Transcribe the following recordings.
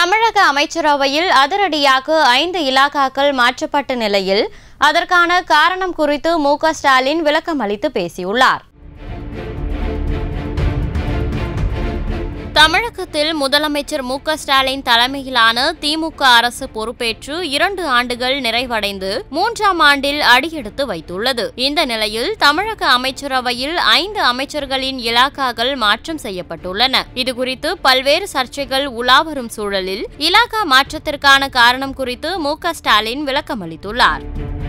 தமிழக அமைச்சரவையில் அதிரடியாக ஐந்து இலாகாக்கள் மாற்றப்பட்ட நிலையில் அதற்கான காரணம் குறித்து மு க ஸ்டாலின் விளக்கம் அளித்து பேசியுள்ளார் தமிழகத்தில் முதலமைச்சர் மு க ஸ்டாலின் தலைமையிலான திமுக அரசு பொறுப்பேற்று இரண்டு ஆண்டுகள் நிறைவடைந்து மூன்றாம் ஆண்டில் அடியெடுத்து வைத்துள்ளது இந்த நிலையில் தமிழக அமைச்சரவையில் ஐந்து அமைச்சர்களின் இலாக்காக்கள் மாற்றம் செய்யப்பட்டுள்ளன இதுகுறித்து பல்வேறு சர்ச்சைகள் உலாவரும் சூழலில் இலாகா மாற்றத்திற்கான காரணம் குறித்து மு க ஸ்டாலின் விளக்கமளித்துள்ளார்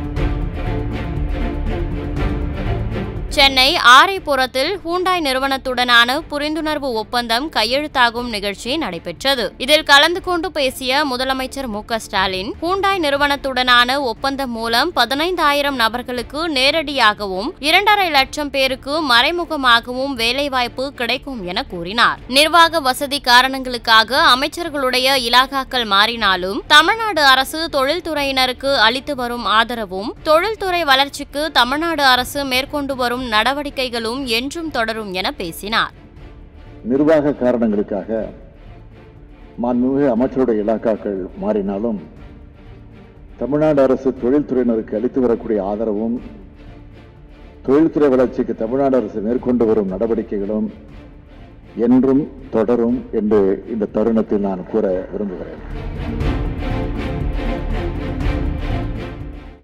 சென்னை ஆரைப்புறத்தில் ஹூண்டாய் நிறுவனத்துடனான புரிந்துணர்வு ஒப்பந்தம் கையெழுத்தாகும் நிகழ்ச்சி நடைபெற்றது இதில் கலந்து கொண்டு பேசிய முதலமைச்சர் மு க ஸ்டாலின் ஹூண்டாய் நிறுவனத்துடனான ஒப்பந்தம் மூலம் பதினைந்தாயிரம் நபர்களுக்கு நேரடியாகவும் இரண்டரை லட்சம் பேருக்கு மறைமுகமாகவும் வேலைவாய்ப்பு கிடைக்கும் என கூறினார் நிர்வாக வசதி காரணங்களுக்காக அமைச்சர்களுடைய இலாகாக்கள் மாறினாலும் தமிழ்நாடு அரசு தொழில்துறையினருக்கு அளித்து வரும் ஆதரவும் தொழில்துறை வளர்ச்சிக்கு தமிழ்நாடு அரசு மேற்கொண்டு வரும் நடவடிக்கைகளும் என்றும் தொடரும் என பேசினார் நிர்வாக காரணங்களுக்காக மாண்புமிகு அமைச்சருடைய இலாக்காக்கள் மாறினாலும் தமிழ்நாடு அரசு தொழில்துறையினருக்கு அளித்து வரக்கூடிய ஆதரவும் தொழில்துறை வளர்ச்சிக்கு தமிழ்நாடு அரசு மேற்கொண்டு வரும் நடவடிக்கைகளும் என்றும் தொடரும் என்று இந்த தருணத்தில் நான் கூற விரும்புகிறேன்